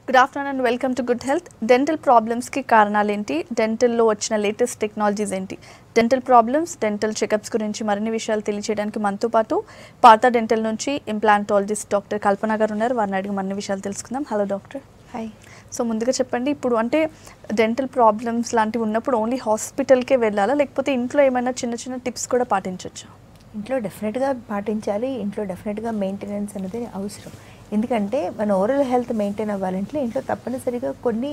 Good afternoon and welcome to good health dental ప్రాబ్లమ్స్కి కారణాలు ఏంటి డెంటల్లో వచ్చిన లేటెస్ట్ టెక్నాలజీస్ ఏంటి డెంటల్ ప్రాబ్లమ్స్ డెంటల్ చెకప్స్ గురించి మరిన్ని విషయాలు తెలియచేయడానికి మనతో పాటు పాత డెంటల్ నుంచి ఇంప్లాంటాలజిస్ట్ డాక్టర్ కల్పన గారు ఉన్నారు వారిని అడిగి మరిన్ని విషయాలు తెలుసుకుందాం హలో డాక్టర్ హాయ్ సో ముందుగా చెప్పండి ఇప్పుడు అంటే డెంటల్ ప్రాబ్లమ్స్ లాంటివి ఉన్నప్పుడు ఓన్లీ హాస్పిటల్కే వెళ్ళాలా లేకపోతే ఇంట్లో ఏమైనా చిన్న చిన్న టిప్స్ కూడా పాటించవచ్చా ఇంట్లో డెఫినెట్గా పాటించాలి ఇంట్లో డెఫినెట్గా మెయింటెనెన్స్ అనేది అవసరం ఎందుకంటే మన ఓరల్ హెల్త్ మెయింటైన్ అవ్వాలంటే ఇంట్లో తప్పనిసరిగా కొన్ని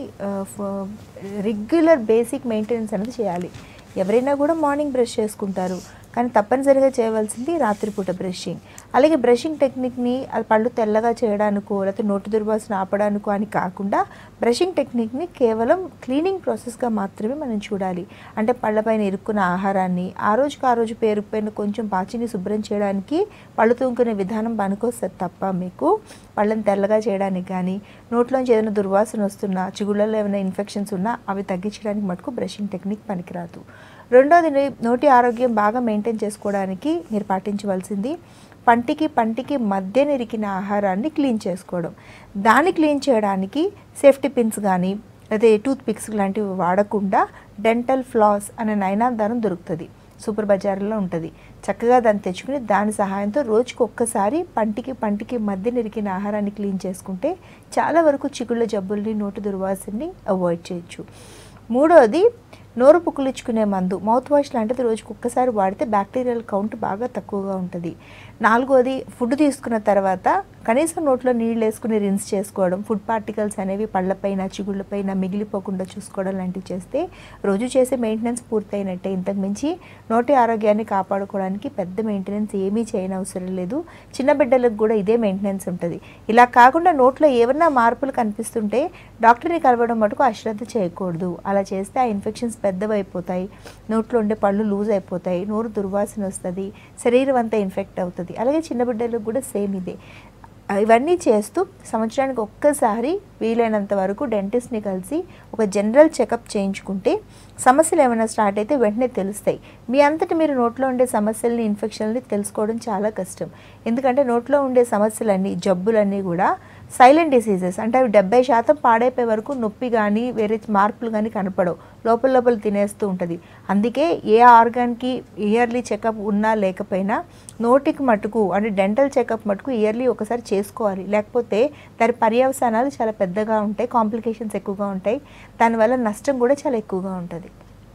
రెగ్యులర్ బేసిక్ మెయింటెనెన్స్ అనేది చేయాలి ఎవరైనా కూడా మార్నింగ్ బ్రష్ చేసుకుంటారు కానీ తప్పనిసరిగా చేయవలసింది రాత్రిపూట బ్రషింగ్ అలాగే బ్రషింగ్ టెక్నిక్ని అది పళ్ళు తెల్లగా చేయడానికో లేకపోతే నోటి దుర్వాసన ఆపడానికో అని కాకుండా బ్రషింగ్ టెక్నిక్ని కేవలం క్లీనింగ్ ప్రాసెస్గా మాత్రమే మనం చూడాలి అంటే పళ్ళపైన ఇరుక్కున్న ఆహారాన్ని ఆ రోజుకి ఆ రోజు పేరుకుపోయిన కొంచెం పాచిని శుభ్రం చేయడానికి పళ్ళు తూముకునే విధానం పనికొస్తుంది తప్ప మీకు పళ్ళని తెల్లగా చేయడానికి కానీ నోట్లోంచి ఏదైనా దుర్వాసన వస్తున్నా చిగుళ్ళలో ఏమైనా ఇన్ఫెక్షన్స్ ఉన్నా అవి తగ్గించడానికి మటుకు బ్రషింగ్ టెక్నిక్ పనికిరాదు రెండోది నే- నోటి ఆరోగ్యం బాగా మెయింటైన్ చేసుకోవడానికి మీరు పాటించవలసింది పంటికి పంటికి మధ్య నిరికిన ఆహారాన్ని క్లీన్ చేసుకోవడం దాన్ని క్లీన్ చేయడానికి సేఫ్టీ పిన్స్ కానీ అదే టూత్ పిక్స్ లాంటివి వాడకుండా డెంటల్ ఫ్లాస్ అనే నయనాధారం దొరుకుతుంది సూపర్ బజార్లో ఉంటుంది చక్కగా దాన్ని తెచ్చుకుని దాని సహాయంతో రోజుకి ఒక్కసారి పంటికి పంటికి మధ్య నిరికిన ఆహారాన్ని క్లీన్ చేసుకుంటే చాలా వరకు చిగుళ్ళ జబ్బుల్ని నోటి దుర్వాసనని అవాయిడ్ చేయొచ్చు మూడోది నోరు పుక్కులించుకునే మందు మౌత్ వాష్ లాంటిది రోజుకి ఒక్కసారి వాడితే బ్యాక్టీరియల్ కౌంట్ బాగా తక్కువగా ఉంటుంది నాలుగోది ఫుడ్ తీసుకున్న తర్వాత కనీసం నోట్లో నీళ్ళు వేసుకుని రిన్స్ చేసుకోవడం ఫుడ్ పార్టికల్స్ అనేవి పళ్ళపైన చిగుళ్ళపైన మిగిలిపోకుండా చూసుకోవడం లాంటివి చేస్తే రోజు చేసే మెయింటెనెన్స్ పూర్తయినట్టే ఇంతకు మించి నోటి ఆరోగ్యాన్ని కాపాడుకోవడానికి పెద్ద మెయింటెనెన్స్ ఏమీ చేయనవసరం లేదు చిన్న బిడ్డలకు కూడా ఇదే మెయింటెనెన్స్ ఉంటుంది ఇలా కాకుండా నోట్లో ఏమన్నా మార్పులు కనిపిస్తుంటే డాక్టర్ని కలవడం మటుకు అశ్రద్ధ చేయకూడదు అలా చేస్తే ఆ ఇన్ఫెక్షన్స్ పెద్దవైపోతాయి నోట్లో ఉండే పళ్ళు లూజ్ అయిపోతాయి నోరు దుర్వాసన వస్తుంది శరీరం అంతా ఇన్ఫెక్ట్ అవుతుంది అలాగే చిన్న బిడ్డలకు కూడా సేమ్ ఇదే ఇవన్నీ చేస్తూ సంవత్సరానికి ఒక్కసారి వీలైనంత వరకు డెంటిస్ట్ని కలిసి ఒక జనరల్ చెకప్ చేయించుకుంటే సమస్యలు ఏమైనా స్టార్ట్ అయితే వెంటనే తెలుస్తాయి మీ అంతటి మీరు నోట్లో ఉండే సమస్యల్ని ఇన్ఫెక్షన్లని తెలుసుకోవడం చాలా కష్టం ఎందుకంటే నోట్లో ఉండే సమస్యలన్నీ జబ్బులన్నీ కూడా సైలెంట్ డిసీజెస్ అంటే అవి డెబ్బై శాతం పాడైపోయే వరకు నొప్పి కానీ వేరే మార్పులు కానీ కనపడవు లోపల లోపల తినేస్తూ ఉంటుంది అందుకే ఏ ఆర్గాన్కి ఇయర్లీ చెకప్ ఉన్నా లేకపోయినా నోటికి మటుకు అంటే డెంటల్ చెకప్ మటుకు ఇయర్లీ ఒకసారి చేసుకోవాలి లేకపోతే దాని పర్యవసానాలు చాలా పెద్దగా ఉంటాయి కాంప్లికేషన్స్ ఎక్కువగా ఉంటాయి దానివల్ల నష్టం కూడా చాలా ఎక్కువగా ఉంటుంది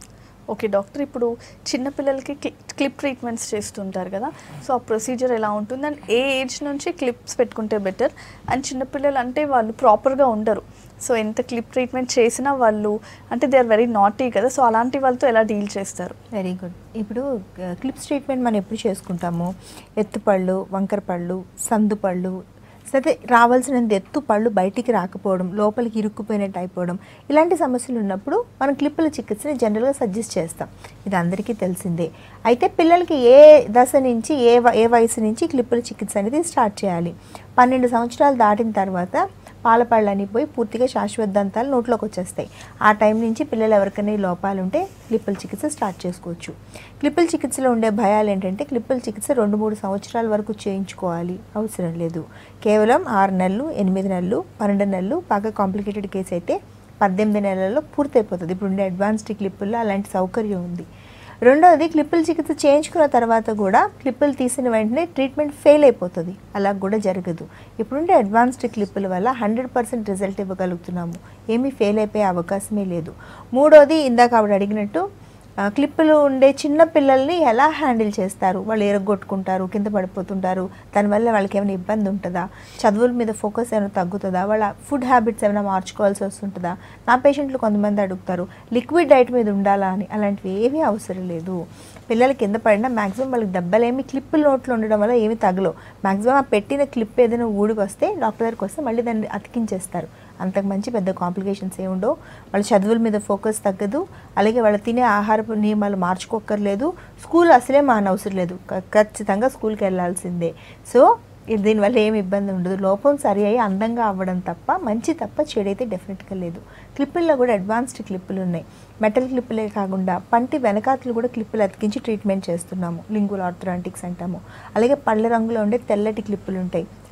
ఓకే డాక్టర్ ఇప్పుడు చిన్నపిల్లలకి క్లిప్ ట్రీట్మెంట్స్ చేస్తుంటారు కదా సో ఆ ప్రొసీజర్ ఎలా ఉంటుంది అండ్ ఏ ఏజ్ నుంచి క్లిప్స్ పెట్టుకుంటే బెటర్ అండ్ చిన్నపిల్లలు అంటే వాళ్ళు ప్రాపర్గా ఉండరు సో ఎంత క్లిప్ ట్రీట్మెంట్ చేసినా వాళ్ళు అంటే దే ఆర్ వెరీ నాటీ కదా సో అలాంటి వాళ్ళతో ఎలా డీల్ చేస్తారు వెరీ గుడ్ ఇప్పుడు క్లిప్స్ ట్రీట్మెంట్ మనం ఎప్పుడు చేసుకుంటాము ఎత్తుపళ్ళు వంకర పళ్ళు సందు పళ్ళు సరే రావాల్సినంత ఎత్తు పళ్ళు బయటికి రాకపోవడం లోపలికి ఇరుక్కుపోయినట్టు అయిపోవడం ఇలాంటి సమస్యలు ఉన్నప్పుడు మనం క్లిప్పుల చికిత్సని జనరల్గా సజెస్ట్ చేస్తాం ఇది అందరికీ తెలిసిందే అయితే పిల్లలకి ఏ దశ నుంచి ఏ వ- ఏ వయసు నుంచి క్లిప్పుల చికిత్స అనేది స్టార్ట్ చేయాలి పన్నెండు సంవత్సరాలు దాటిన తర్వాత పాల పళ్ళని పోయి పూర్తిగా శాశ్వత దంతాలు నోట్లోకి వచ్చేస్తాయి ఆ టైం నుంచి పిల్లలు ఎవరికైనా ఈ లోపాలు ఉంటే క్లిప్పుల చికిత్స స్టార్ట్ చేసుకోవచ్చు క్లిప్పుల చికిత్సలో ఉండే భయాలు ఏంటంటే క్లిప్పుల చికిత్స రెండు మూడు సంవత్సరాల వరకు చేయించుకోవాలి అవసరం లేదు కేవలం ఆరు నెలలు ఎనిమిది నెలలు పన్నెండు నెలలు బాగా కాంప్లికేటెడ్ కేసు అయితే పద్దెనిమిది నెలల్లో పూర్తయిపోతుంది ఇప్పుడు ఉండే అడ్వాన్స్డ్ క్లిప్పుల్లో అలాంటి సౌకర్యం ఉంది రెండవది క్లిప్పుల చికిత్స చేయించుకున్న తర్వాత కూడా క్లిప్పులు తీసిన వెంటనే ట్రీట్మెంట్ ఫెయిల్ అయిపోతుంది అలా కూడా జరగదు ఇప్పుడుండే అడ్వాన్స్డ్ క్లిప్పుల వల్ల హండ్రెడ్ పర్సెంట్ రిజల్ట్ ఇవ్వగలుగుతున్నాము ఏమీ ఫెయిల్ అయిపోయే అవకాశమే లేదు మూడోది ఇందాక ఆవిడ అడిగినట్టు ఆ, క్లిప్పులు ఉండే చిన్న పిల్లల్ని ఎలా హ్యాండిల్ చేస్తారు వాళ్ళు ఎరగొట్టుకుంటారు కింద పడిపోతుంటారు దానివల్ల వాళ్ళకి ఏమైనా ఇబ్బంది ఉంటుందా చదువుల మీద ఫోకస్ ఏమైనా తగ్గుతుందా వాళ్ళ ఫుడ్ హ్యాబిట్స్ ఏమైనా మార్చుకోవాల్సి వస్తుంటుందా నా పేషెంట్లు కొంతమంది అడుగుతారు లిక్విడ్ డైట్ మీద ఉండాలా అని అలాంటివి ఏమీ అవసరం లేదు పిల్లలు కింద పడినా మ్యాక్సిమం వాళ్ళకి దెబ్బలేమి క్లిప్పుల నోట్లో ఉండడం వల్ల ఏమీ తగలవు మ్యాక్సిమం ఆ పెట్టిన క్లిప్ ఏదైనా ఊడి వస్తే డాక్టర్ దగ్గరికి వస్తే మళ్ళీ దాన్ని అతికించేస్తారు అంతకు మంచి పెద్ద కాంప్లికేషన్స్ ఏమి ఉండవు వాళ్ళ చదువుల మీద ఫోకస్ తగ్గదు అలాగే వాళ్ళు తినే ఆహారపు నియమాలు మార్చుకోక్కర్లేదు స్కూల్ అసలే మానవసరం లేదు క- ఖచ్చితంగా స్కూల్కి వెళ్ళాల్సిందే సో ఇది దీనివల్ల ఏమి ఇబ్బంది ఉండదు లోపం సరి అయ్యి అందంగా అవ్వడం తప్ప మంచి తప్ప చెడైతే డెఫినెట్గా లేదు క్లిప్పుల్లో కూడా అడ్వాన్స్డ్ క్లిప్పులు ఉన్నాయి మెటల్ క్లిప్పులే కాకుండా పంటి వెనకాతలు కూడా క్లిప్పులు అతికించి ట్రీట్మెంట్ చేస్తున్నాము లింగుల్ ఆర్థరాంటిక్స్ అంటాము అలాగే పళ్ళ రంగులో ఉండే తెల్లటి క్లిప్పులు ఉంటాయి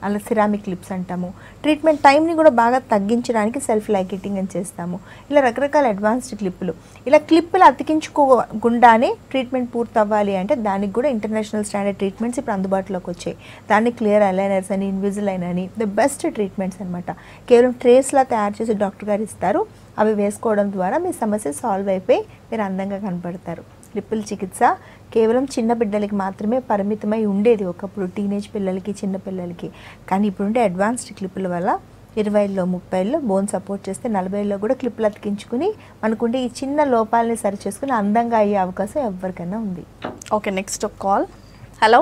అలా సిరామిక్ క్లిప్స్ అంటాము ట్రీట్మెంట్ టైంని కూడా బాగా తగ్గించడానికి సెల్ఫ్ లైకెటింగ్ అని చేస్తాము ఇలా రకరకాల అడ్వాన్స్డ్ క్లిప్పులు ఇలా క్లిప్పులు అతికించుకోకుండానే ట్రీట్మెంట్ పూర్తి అవ్వాలి అంటే దానికి కూడా ఇంటర్నేషనల్ స్టాండర్డ్ ట్రీట్మెంట్స్ ఇప్పుడు అందుబాటులోకి వచ్చాయి దాన్ని క్లియర్ అలైనర్స్ అని ఇన్విజిలైన్ అని ద బెస్ట్ ట్రీట్మెంట్స్ అనమాట కేవలం ట్రేస్లా తయారు చేసి డాక్టర్ గారు ఇస్తారు అవి వేసుకోవడం ద్వారా మీ సమస్య సాల్వ్ అయిపోయి మీరు అందంగా కనపడతారు క్లిప్పుల చికిత్స కేవలం చిన్న బిడ్డలకి మాత్రమే పరిమితమై ఉండేది ఒకప్పుడు టీనేజ్ పిల్లలకి చిన్న పిల్లలకి కానీ ఇప్పుడుండే అడ్వాన్స్డ్ క్లిప్పుల వల్ల ఇరవైలో ముప్పైలో బోన్ సపోర్ట్ చేస్తే నలభైలో కూడా క్లిప్పులు అతికించుకుని మనకుండే ఈ చిన్న లోపాలని సరి చేసుకుని అందంగా అయ్యే అవకాశం ఎవరికైనా ఉంది ఓకే నెక్స్ట్ ఒక కాల్ హలో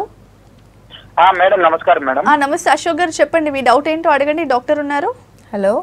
ఆ, మేడం నమస్కారం మేడం ఆ, నమస్తే అశోక్ గారు చెప్పండి మీ డౌట్ ఏంటో అడగండి డాక్టర్ ఉన్నారు హలో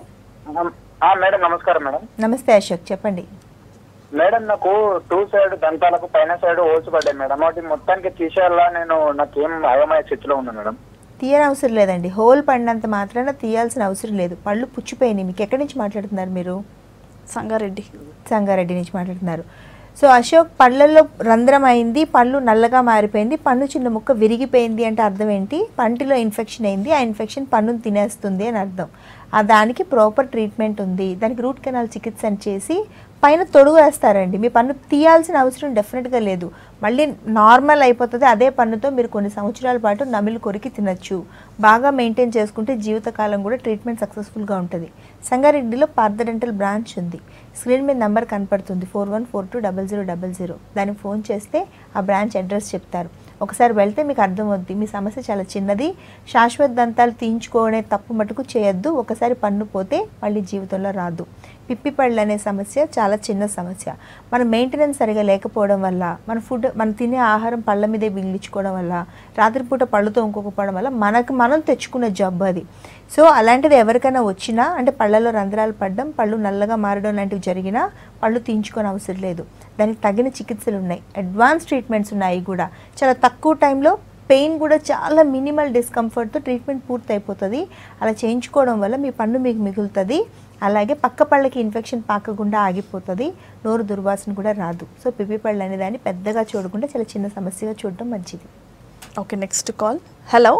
ఆ, మేడం నమస్కారం మేడం నమస్తే అశోక్ చెప్పండి మేడం నాకు టూ సైడ్ దంతాలకు పైన సైడ్ హోల్స్ పడ్డాయి మేడం వాటి మొత్తానికి తీసేయాలా నేను నాకేం అయోమయ స్థితిలో ఉంది మేడం తీయని అవసరం లేదండి హోల్ పడినంత మాత్రాన తీయాల్సిన అవసరం లేదు పళ్ళు పుచ్చిపోయినాయి మీకు ఎక్కడి నుంచి మాట్లాడుతున్నారు మీరు సంగారెడ్డి సంగారెడ్డి నుంచి మాట్లాడుతున్నారు సో అశోక్ పళ్ళల్లో రంధ్రం అయింది పళ్ళు నల్లగా మారిపోయింది పన్ను చిన్న ముక్క విరిగిపోయింది అంటే అర్థం ఏంటి పంటిలో ఇన్ఫెక్షన్ అయింది ఆ ఇన్ఫెక్షన్ పన్నును తినేస్తుంది అని అర్థం ఆ దానికి ప్రాపర్ ట్రీట్మెంట్ ఉంది దానికి రూట్ కెనాల్ చికిత్స అని చేసి పైన తొడుగు వేస్తారండి మీ పన్ను తీయాల్సిన అవసరం డెఫినెట్గా లేదు మళ్ళీ నార్మల్ అయిపోతుంది అదే పన్నుతో మీరు కొన్ని సంవత్సరాల పాటు నమిలి కొరికి తినచ్చు బాగా మెయింటైన్ చేసుకుంటే జీవితకాలం కూడా ట్రీట్మెంట్ సక్సెస్ఫుల్గా ఉంటుంది సంగారెడ్డిలో పార్థడెంటల్ బ్రాంచ్ ఉంది స్క్రీన్ మీద నెంబర్ కనపడుతుంది four one four two double zero double zero దానికి ఫోన్ చేస్తే ఆ బ్రాంచ్ అడ్రస్ చెప్తారు ఒకసారి వెళ్తే మీకు అర్థమవుద్ది మీ సమస్య చాలా చిన్నది శాశ్వత దంతాలు తీయించుకోవడే తప్పు మటుకు చేయొద్దు ఒకసారి పన్ను పోతే మళ్ళీ జీవితంలో రాదు పిప్పి పళ్ళు అనే సమస్య చాలా చిన్న సమస్య మన మెయింటెనెన్స్ సరిగా లేకపోవడం వల్ల మన ఫుడ్ మనం తినే ఆహారం పళ్ళ మీదే బిగిలించుకోవడం వల్ల రాత్రిపూట పళ్ళుతో ఇంకొకపోవడం వల్ల మనకు మనం తెచ్చుకున్న జబ్బు అది సో అలాంటిది ఎవరికైనా వచ్చినా అంటే పళ్ళలో రంధ్రాలు పడడం పళ్ళు నల్లగా మారడం లాంటివి జరిగినా పళ్ళు తీయించుకొని అవసరం లేదు దానికి తగిన చికిత్సలు ఉన్నాయి అడ్వాన్స్ ట్రీట్మెంట్స్ ఉన్నాయి కూడా చాలా తక్కువ టైంలో పెయిన్ కూడా చాలా మినిమల్ డిస్కంఫర్ట్తో ట్రీట్మెంట్ పూర్తి అయిపోతుంది అలా చేయించుకోవడం వల్ల మీ పన్ను మీకు మిగులుతుంది అలాగే పక్క పళ్ళకి ఇన్ఫెక్షన్ పాకకుండా ఆగిపోతుంది నోరు దుర్వాసన కూడా రాదు సో పిప్పి పళ్ళు అనే దాన్ని పెద్దగా చూడకుండా చాలా చిన్న సమస్యగా చూడడం మంచిది okay next call hello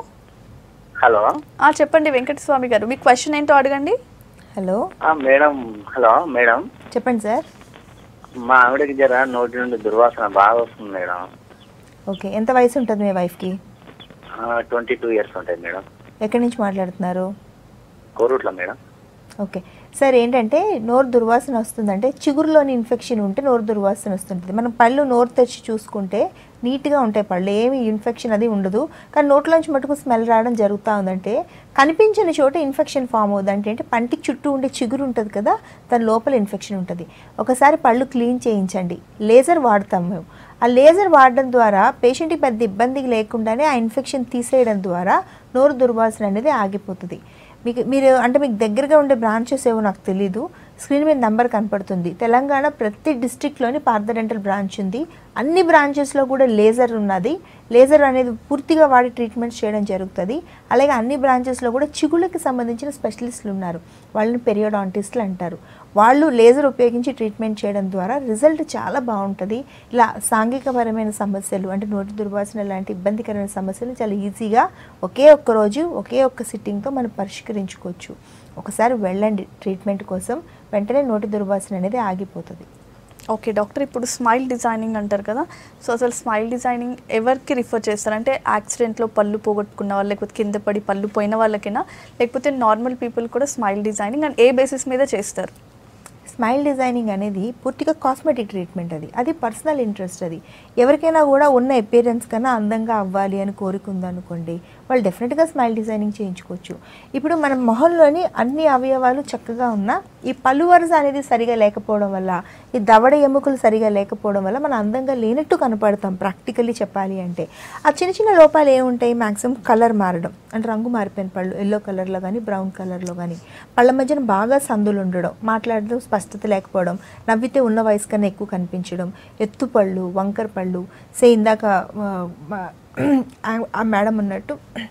hello ఆ, చెప్పండి వెంకటస్వామి గారు మీ క్వశ్చన్ ఏంటో అడగండి హలో ఆ, మేడం హలో మేడం చెప్పండి సార్ మా ఆవిడకి జర నోటి నుండి దుర్వాసన బాగా వస్తుంది మేడం ఓకే ఎంత వయసు ఉంటుంది మీ వైఫ్కి ట్వంటీ టూ ఇయర్స్ ఉంటాయి మేడం ఎక్కడి నుంచి మాట్లాడుతున్నారు కోరుట్ల మేడం ఓకే సార్ ఏంటంటే నోరు దుర్వాసన వస్తుందంటే చిగురులోని ఇన్ఫెక్షన్ ఉంటే నోరు దుర్వాసన వస్తుంటుంది మనం పళ్ళు నోరు తెచ్చి చూసుకుంటే నీట్గా ఉంటాయి పళ్ళు ఏమి ఇన్ఫెక్షన్ అది ఉండదు కానీ నోట్లోంచి మటుకు స్మెల్ రావడం జరుగుతూ ఉందంటే కనిపించని చోట ఇన్ఫెక్షన్ ఫామ్ అవుతుంది అంటే ఏంటి పంటికి చుట్టూ ఉండే చిగురు ఉంటుంది కదా దాని లోపల ఇన్ఫెక్షన్ ఉంటుంది ఒకసారి పళ్ళు క్లీన్ చేయించండి లేజర్ వాడతాం మేము ఆ లేజర్ వాడడం ద్వారా పేషెంట్కి పెద్ద ఇబ్బంది లేకుండానే ఆ ఇన్ఫెక్షన్ తీసేయడం ద్వారా నోరు దుర్వాసన అనేది ఆగిపోతుంది మీకు మీరు అంటే మీకు దగ్గరగా ఉండే బ్రాంచెస్ ఏవో నాకు తెలీదు స్క్రీన్ మీద నెంబర్ కనపడుతుంది తెలంగాణ ప్రతి డిస్ట్రిక్ట్లోని పార్థడెంటల్ బ్రాంచ్ ఉంది అన్ని బ్రాంచెస్లో కూడా లేజర్ ఉన్నది లేజర్ అనేది పూర్తిగా వాడి ట్రీట్మెంట్ చేయడం జరుగుతుంది అలాగే అన్ని బ్రాంచెస్లో కూడా చిగుళ్ళకి సంబంధించిన స్పెషలిస్టులు ఉన్నారు వాళ్ళని పెరియోడాంటిస్టులు అంటారు వాళ్ళు లేజర్ ఉపయోగించి ట్రీట్మెంట్ చేయడం ద్వారా రిజల్ట్ చాలా బాగుంటుంది ఇలా సాంఘికపరమైన సమస్యలు అంటే నోటి దుర్వాసన లాంటి ఇబ్బందికరమైన సమస్యలు చాలా ఈజీగా ఒకే ఒక్క రోజు ఒకే ఒక్క సిట్టింగ్తో మనం పరిష్కరించుకోవచ్చు ఒకసారి వెళ్ళండి ట్రీట్మెంట్ కోసం వెంటనే నోటి దుర్వాసన అనేది ఆగిపోతుంది ఓకే డాక్టర్ ఇప్పుడు స్మైల్ డిజైనింగ్ అంటారు కదా సో అసలు స్మైల్ డిజైనింగ్ ఎవరికి రిఫర్ చేస్తారు అంటే యాక్సిడెంట్లో పళ్ళు పోగొట్టుకున్న వాళ్ళు లేకపోతే కింద పడి పళ్ళు పోయిన వాళ్ళకైనా లేకపోతే నార్మల్ పీపుల్ కూడా స్మైల్ డిజైనింగ్ అండ్ ఏ బేసిస్ మీద చేస్తారు స్మైల్ డిజైనింగ్ అనేది పూర్తిగా కాస్మెటిక్ ట్రీట్మెంట్ అది అది పర్సనల్ ఇంట్రెస్ట్ అది ఎవరికైనా కూడా ఉన్న అపియరెన్స్ కన్నా అందంగా అవ్వాలి అని కోరిక ఉందనుకోండి వాళ్ళు డెఫినెట్గా స్మైల్ డిజైనింగ్ చేయించుకోవచ్చు ఇప్పుడు మన మొహంలోని అన్ని అవయవాలు చక్కగా ఉన్నా ఈ పళ్ళు వరుస అనేది సరిగా లేకపోవడం వల్ల ఈ దవడ ఎముకలు సరిగా లేకపోవడం వల్ల మనం అందంగా లేనట్టు కనపడతాం ప్రాక్టికల్లీ చెప్పాలి అంటే ఆ చిన్న చిన్న లోపాలు ఏముంటాయి మ్యాక్సిమం కలర్ మారడం అంటే రంగు మారిపోయిన పళ్ళు ఎల్లో కలర్లో కానీ బ్రౌన్ కలర్లో కానీ పళ్ళ మధ్యన బాగా సందులు ఉండడం మాట్లాడడం స్పష్టత లేకపోవడం నవ్వితే ఉన్న వయసు కన్నా ఎక్కువ కనిపించడం ఎత్తు పళ్ళు వంకర పళ్ళు సే ఇందాక ఆ, మా- ఆ- ఆ మేడం అన్నట్టు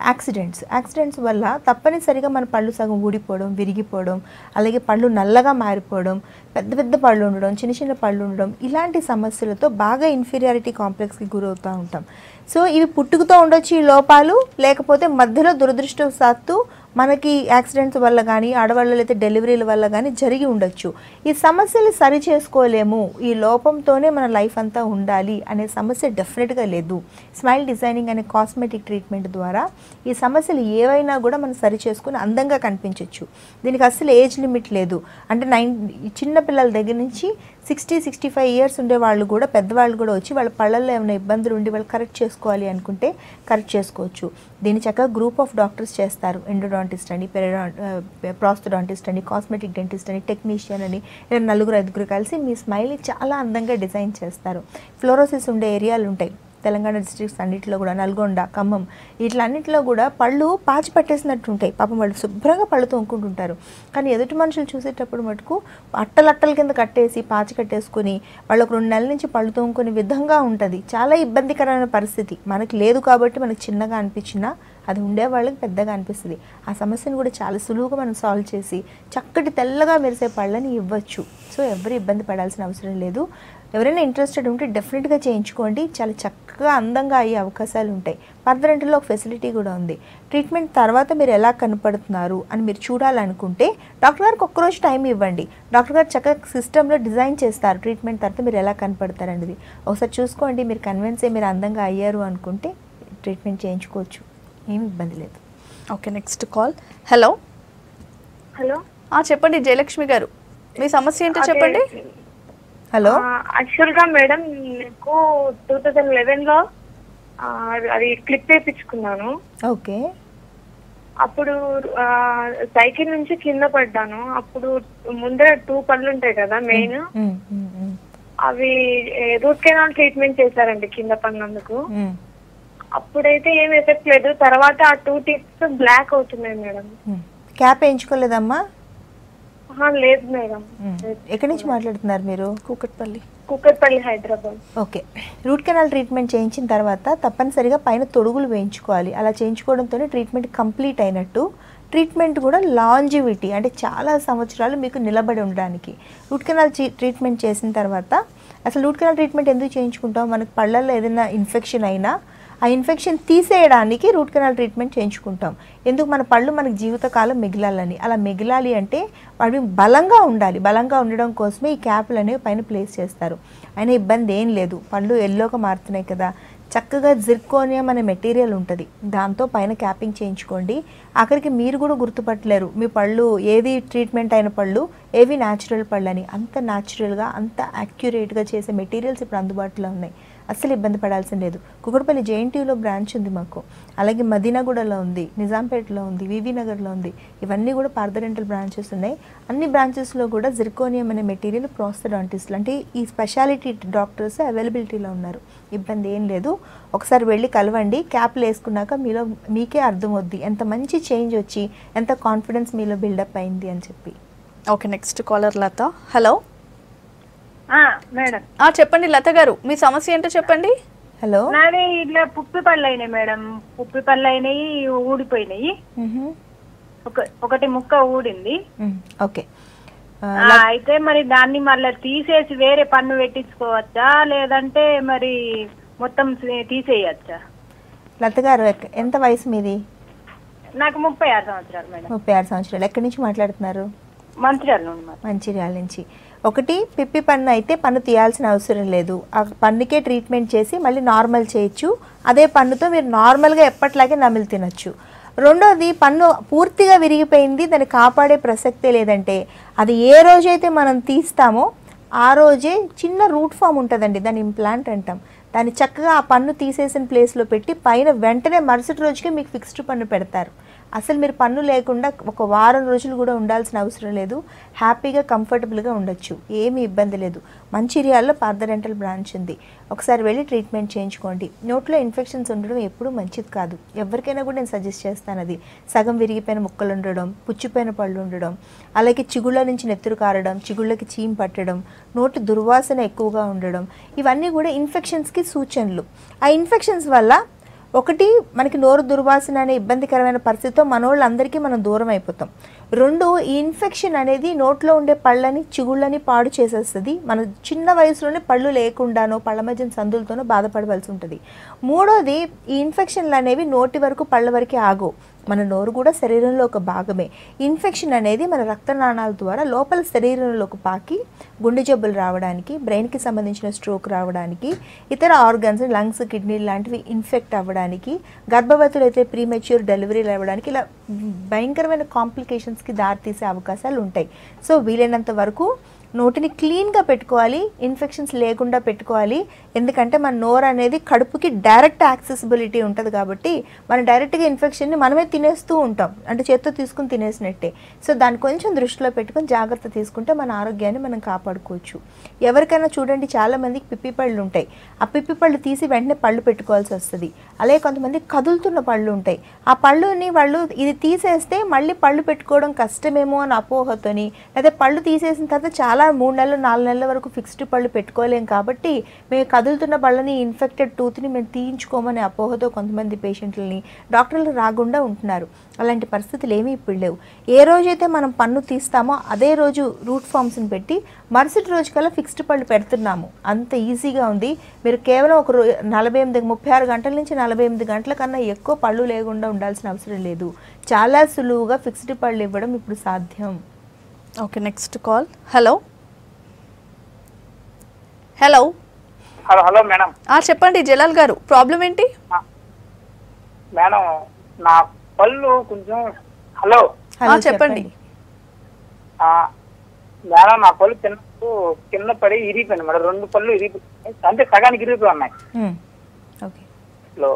యాక్సిడెంట్స్ యాక్సిడెంట్స్ వల్ల తప్పనిసరిగా మన పళ్ళు సగం ఊడిపోవడం విరిగిపోవడం అలాగే పళ్ళు నల్లగా మారిపోవడం పెద్ద పెద్ద పళ్ళు ఉండడం చిన్న చిన్న పళ్ళు ఉండడం ఇలాంటి సమస్యలతో బాగా ఇన్ఫీరియారిటీ కాంప్లెక్స్కి గురవుతూ ఉంటాం సో ఇవి పుట్టుకతో ఉండొచ్చు ఈ లోపాలు లేకపోతే మధ్యలో దురదృష్టవశాత్తు మనకి యాక్సిడెంట్స్ వల్ల కానీ ఆడవాళ్ళలో అయితే డెలివరీల వల్ల కానీ జరిగి ఉండొచ్చు ఈ సమస్యలు సరి చేసుకోలేము ఈ లోపంతోనే మన లైఫ్ అంతా ఉండాలి అనే సమస్య డెఫినెట్గా లేదు స్మైల్ డిజైనింగ్ అనే కాస్మెటిక్ ట్రీట్మెంట్ ద్వారా ఈ సమస్యలు ఏవైనా కూడా మనం సరి చేసుకుని అందంగా కనిపించవచ్చు దీనికి అసలు ఏజ్ లిమిట్ లేదు అంటే నైన్ చిన్న పిల్లల దగ్గర నుంచి సిక్స్టీ సిక్స్టీ ఫైవ్ ఇయర్స్ ఉండే వాళ్ళు కూడా పెద్దవాళ్ళు కూడా వచ్చి వాళ్ళ పళ్ళల్లో ఏమైనా ఇబ్బందులు ఉండి వాళ్ళు కరెక్ట్ చేసుకోవాలి అనుకుంటే కరెక్ట్ చేసుకోవచ్చు దీని చక్కగా గ్రూప్ ఆఫ్ డాక్టర్స్ చేస్తారు ఎండోడాంటిస్ట్ అని పెరడా ప్రాస్థోడాంటిస్ట్ అని కాస్మెటిక్ డెంటిస్ట్ అని టెక్నీషియన్ అని ఇలా నలుగురు ఐదుగురు కలిసి మీ స్మైల్ని చాలా అందంగా డిజైన్ చేస్తారు ఫ్లోరోసిస్ ఉండే ఏరియాలు ఉంటాయి తెలంగాణ డిస్ట్రిక్ట్స్ అన్నింటిలో కూడా నల్గొండ ఖమ్మం ఇట్లన్నింటిలో కూడా పళ్ళు పాచి పట్టేసినట్టు ఉంటాయి పాపం వాళ్ళు శుభ్రంగా పళ్ళు తోముకుంటుంటారు కానీ ఎదుటి మనుషులు చూసేటప్పుడు మటుకు అట్టలట్టల కింద కట్టేసి పాచి కట్టేసుకుని వాళ్ళు ఒక రెండు నెలల నుంచి పళ్ళు తోముకునే విధంగా ఉంటుంది చాలా ఇబ్బందికరమైన పరిస్థితి మనకి లేదు కాబట్టి మనకి చిన్నగా అనిపించినా అది ఉండే వాళ్ళకి పెద్దగా అనిపిస్తుంది ఆ సమస్యను కూడా చాలా సులువుగా మనం సాల్వ్ చేసి చక్కటి తెల్లగా మెరిసే పళ్ళని ఇవ్వచ్చు సో ఎవరు ఇబ్బంది పడాల్సిన అవసరం లేదు ఎవరైనా ఇంట్రెస్టెడ్ ఉంటే డెఫినెట్గా చేయించుకోండి చాలా చక్కగా అందంగా అయ్యే అవకాశాలు ఉంటాయి పర్దరెంట్లో ఒక ఫెసిలిటీ కూడా ఉంది ట్రీట్మెంట్ తర్వాత మీరు ఎలా కనపడుతున్నారు అని మీరు చూడాలనుకుంటే డాక్టర్ గారికి ఒక్కరోజు టైం ఇవ్వండి డాక్టర్ గారు చక్కగా సిస్టంలో డిజైన్ చేస్తారు ట్రీట్మెంట్ తర్వాత మీరు ఎలా కనపడతారు అనేది ఒకసారి చూసుకోండి మీరు కన్విన్స్ అయ్యి మీరు అందంగా అయ్యారు అనుకుంటే ట్రీట్మెంట్ చేయించుకోవచ్చు ఏమి ఇబ్బంది లేదు okay next call hello hello ఆ, చెప్పండి జయలక్ష్మి గారు మీ సమస్య ఏంటో చెప్పండి హలో యాక్చువల్ గా మేడం నాకు టూ థౌజండ్ లెవెన్ లో ఆ, అది క్లిప్ వేయించుకున్నాను ఓకే అప్పుడు ఆ, సైకిల్ నుంచి కింద పడ్డాను అప్పుడు ముందర టూ పళ్ళు ఉంటాయి కదా మెయిన్ ఉమ్, ఉమ్, ఉమ్, అవి రూట్ కెనాల్ ట్రీట్మెంట్ చేశారండి కింద పడినందుకు ఉమ్, అప్పుడైతే ఏం ఎఫెక్ట్ లేదు తర్వాత ఆ టూ టిప్స్ బ్లాక్ అవుతున్నాయి మేడం ఉమ్. క్యాప్ వేయించుకోలేదమ్మా ఆహా, లేదు మేడం ఉమ్. ఎక్కడి నుంచి మాట్లాడుతున్నారు మీరు Kukatpally Kukatpally Hyderabad okay root canal treatment చేయించిన తర్వాత తప్పనిసరిగా పైన తొడుగులు వేయించుకోవాలి అలా చేయించుకోవడంతోనే ట్రీట్మెంట్ కంప్లీట్ అయినట్టు ట్రీట్మెంట్ కూడా లాంజివిటీ అంటే చాలా సంవత్సరాలు మీకు నిలబడి ఉండడానికి రూట్ కెనాల్ ట్రీట్మెంట్ చేసిన తర్వాత అసలు రూట్ కెనాల్ ట్రీట్మెంట్ ఎందుకు చేయించుకుంటాం మనకి పళ్ళల్లో ఏదైనా ఇన్ఫెక్షన్ అయినా ఆ ఇన్ఫెక్షన్ తీసేయడానికి రూట్ కెనాల్ ట్రీట్మెంట్ చేయించుకుంటాం ఎందుకు మన పళ్ళు మనకి జీవితకాలం మిగిలాలని అలా మిగిలాలి అంటే అవి బలంగా ఉండాలి బలంగా ఉండడం కోసమే ఈ క్యాప్లు అనేవి పైన ప్లేస్ చేస్తారు అయినా ఇబ్బంది ఏం లేదు పళ్ళు ఎల్లోగా మారుతున్నాయి కదా చక్కగా జిర్కోనియం అనే మెటీరియల్ ఉంటుంది దాంతో పైన క్యాపింగ్ చేయించుకోండి అక్కడికి మీరు కూడా గుర్తుపట్టలేరు మీ పళ్ళు ఏది ట్రీట్మెంట్ అయిన పళ్ళు ఏవి న్యాచురల్ పళ్ళు అని అంత న్యాచురల్గా అంత యాక్యురేట్గా చేసే మెటీరియల్స్ ఇప్పుడు అందుబాటులో ఉన్నాయి అస్సలు ఇబ్బంది పడాల్సిన లేదు కుకటపల్లి జేఎన్టీయూలో బ్రాంచ్ ఉంది మాకు అలాగే మదీనాగూడలో ఉంది నిజాంపేటలో ఉంది వివి నగర్లో ఉంది ఇవన్నీ కూడా పార్థరెంటల్ బ్రాంచెస్ ఉన్నాయి అన్ని బ్రాంచెస్లో కూడా జిర్కోనియం అనే మెటీరియల్ ప్రోస్తడాంటిస్ట్లు అంటే ఈ స్పెషాలిటీ డాక్టర్స్ అవైలబిలిటీలో ఉన్నారు ఇబ్బంది ఏం లేదు ఒకసారి వెళ్ళి కలవండి క్యాప్లు వేసుకున్నాక మీలో మీకే అర్థమవుద్ది ఎంత మంచి చేంజ్ వచ్చి ఎంత కాన్ఫిడెన్స్ మీలో బిల్డప్ అయింది అని చెప్పి okay next caller Latha hello madam ఆ, చెప్పండి లత గారు మీ సమస్య ఏంటో చెప్పండి హలో నాది ఇట్లా పుప్పి పళ్ళు అయినాయి మేడం పుప్పి పళ్ళు అయినాయి ఊడిపోయినాయి మ్హూ. ఒక ఒకటి ముక్క ఊడింది మ్, ఓకే ఆ, ఆ, అయితే మరి దాన్ని మళ్ళీ తీసేసి వేరే పన్ను పెట్టించుకోవచ్చా లేదంటే మరి మొత్తం తీ- తీసేయచ్చా లత గారు ఎక్క- ఎంత వయసు మీది నాకు ముప్పై ఆరు సంవత్సరాలు మేడం ముప్పై ఆరు సంవత్సరాలు ఎక్కడి నుంచి మాట్లాడుతున్నారు మంచిర్యాల నుండి మరి మంచిర్యాల నుంచి ఒకటి పిప్పి పన్ను అయితే పన్ను తీయాల్సిన అవసరం లేదు ఆ పన్నుకే ట్రీట్మెంట్ చేసి మళ్ళీ నార్మల్ చేయొచ్చు అదే పన్నుతో మీరు నార్మల్గా ఎప్పట్లాగే నమిలి తినొచ్చు రెండోది పన్ను పూర్తిగా విరిగిపోయింది దాన్ని కాపాడే ప్రసక్తే లేదంటే అది ఏ రోజైతే మనం తీస్తామో ఆ రోజే చిన్న రూట్ ఫామ్ ఉంటుందండి దాన్ని ఇంప్లాంట్ అంటాం దాన్ని చక్కగా ఆ పన్ను తీసేసిన ప్లేస్లో పెట్టి పైన వెంటనే మరుసటి రోజుకే మీకు ఫిక్స్డ్ పన్ను పెడతారు అసలు మీరు పన్ను లేకుండా ఒక వారం రోజులు కూడా ఉండాల్సిన అవసరం లేదు హ్యాపీగా కంఫర్టబుల్గా ఉండొచ్చు ఏమీ ఇబ్బంది లేదు మంచిర్యాలలో పార్థడెంటల్ బ్రాంచ్ ఉంది ఒకసారి వెళ్ళి ట్రీట్మెంట్ చేయించుకోండి నోట్లో ఇన్ఫెక్షన్స్ ఉండడం ఎప్పుడూ మంచిది కాదు ఎవరికైనా కూడా నేను సజెస్ట్ చేస్తాను అది సగం విరిగిపోయిన ముక్కలు ఉండడం పుచ్చిపోయిన పళ్ళు ఉండడం అలాగే చిగుళ్ళ నుంచి నెత్తురు కారడం చిగుళ్ళకి చీమ్ పట్టడం నోటి దుర్వాసన ఎక్కువగా ఉండడం ఇవన్నీ కూడా ఇన్ఫెక్షన్స్కి సూచనలు ఆ ఇన్ఫెక్షన్స్ వల్ల ఒకటి మనకి నోరు దుర్వాసన అనే ఇబ్బందికరమైన పరిస్థితితో మనోళ్ళందరికీ మనం దూరం అయిపోతాం రెండు ఈ ఇన్ఫెక్షన్ అనేది నోట్లో ఉండే పళ్ళని చిగుళ్ళని పాడు చేసేస్తుంది మన చిన్న వయసులోనే పళ్ళు లేకుండానో పళ్ళ మధ్య సందులతోనో బాధపడవలసి ఉంటుంది మూడోది ఈ ఇన్ఫెక్షన్లు అనేవి నోటి వరకు పళ్ళ వరకే ఆగవు మన నోరు కూడా శరీరంలో ఒక భాగమే ఇన్ఫెక్షన్ అనేది మన రక్తనాళాల ద్వారా లోపల శరీరంలోకి పాకి గుండె జబ్బులు రావడానికి బ్రెయిన్కి సంబంధించిన స్ట్రోక్ రావడానికి ఇతర ఆర్గన్స్ లంగ్స్ కిడ్నీ లాంటివి ఇన్ఫెక్ట్ అవ్వడానికి గర్భవతులు అయితే ప్రీమెచ్యూర్ డెలివరీలు అవ్వడానికి ఇలా భయంకరమైన కాంప్లికేషన్స్కి దారితీసే అవకాశాలు ఉంటాయి సో వీలైనంత వరకు నోటిని క్లీన్గా పెట్టుకోవాలి ఇన్ఫెక్షన్స్ లేకుండా పెట్టుకోవాలి ఎందుకంటే మన నోరు అనేది కడుపుకి డైరెక్ట్ యాక్సెసిబిలిటీ ఉంటుంది కాబట్టి మనం డైరెక్ట్గా ఇన్ఫెక్షన్ని మనమే తినేస్తూ ఉంటాం అంటే చేత్తో తీసుకుని తినేసినట్టే సో దాన్ని కొంచెం దృష్టిలో పెట్టుకొని జాగ్రత్త తీసుకుంటే మన ఆరోగ్యాన్ని మనం కాపాడుకోవచ్చు ఎవరికైనా చూడండి చాలా మందికి పిప్పి పళ్ళు ఉంటాయి ఆ పిప్పి పళ్ళు తీసి వెంటనే పళ్ళు పెట్టుకోవాల్సి వస్తుంది అలాగే కొంతమంది కదులుతున్న పళ్ళు ఉంటాయి ఆ పళ్ళుని వాళ్ళు ఇది తీసేస్తే మళ్ళీ పళ్ళు పెట్టుకోవడం కష్టమేమో అని అపోహతోని లేదా పళ్ళు తీసేసిన తర్వాత చాలా మూడు నెలలు నాలుగు నెలల వరకు ఫిక్స్డ్ పళ్ళు పెట్టుకోలేం కాబట్టి మేము కదులుతున్న పళ్ళని ఇన్ఫెక్టెడ్ టూత్ని మేము తీయించుకోమనే అపోహతో కొంతమంది పేషెంట్లని డాక్టర్లు రాకుండా ఉంటున్నారు అలాంటి పరిస్థితులు ఏమీ ఇప్పుడు లేవు ఏ రోజైతే మనం పన్ను తీస్తామో అదే రోజు రూట్ ఫామ్స్ని పెట్టి మరుసటి రోజు కల్లా ఫిక్స్డ్ పళ్ళు పెడుతున్నాము అంత ఈజీగా ఉంది మీరు కేవలం ఒక రో నలభై ఎనిమిది ముప్పై ఆరు గంటల నుంచి నలభై ఎనిమిది గంటల కన్నా ఎక్కువ పళ్ళు లేకుండా ఉండాల్సిన అవసరం లేదు చాలా సులువుగా ఫిక్స్డ్ పళ్ళు ఇవ్వడం ఇప్పుడు సాధ్యం okay next call hello hello hello hello madam ఆ, చెప్పండి జలాల్ గారు ప్రాబ్లం ఏంటి మేడం నా పళ్ళు కొంచెం హలో హలో చెప్పండి. ఆ, మేడం నా పళ్ళు చిన్నప్పుడు కింద పడి ఇరిగిపోయింది మేడం రెండు పళ్ళు ఇరిగిపోయి అంటే సగానికి ఇరిగిపోయి ఉన్నాయి మ్మ్. ఓకే లో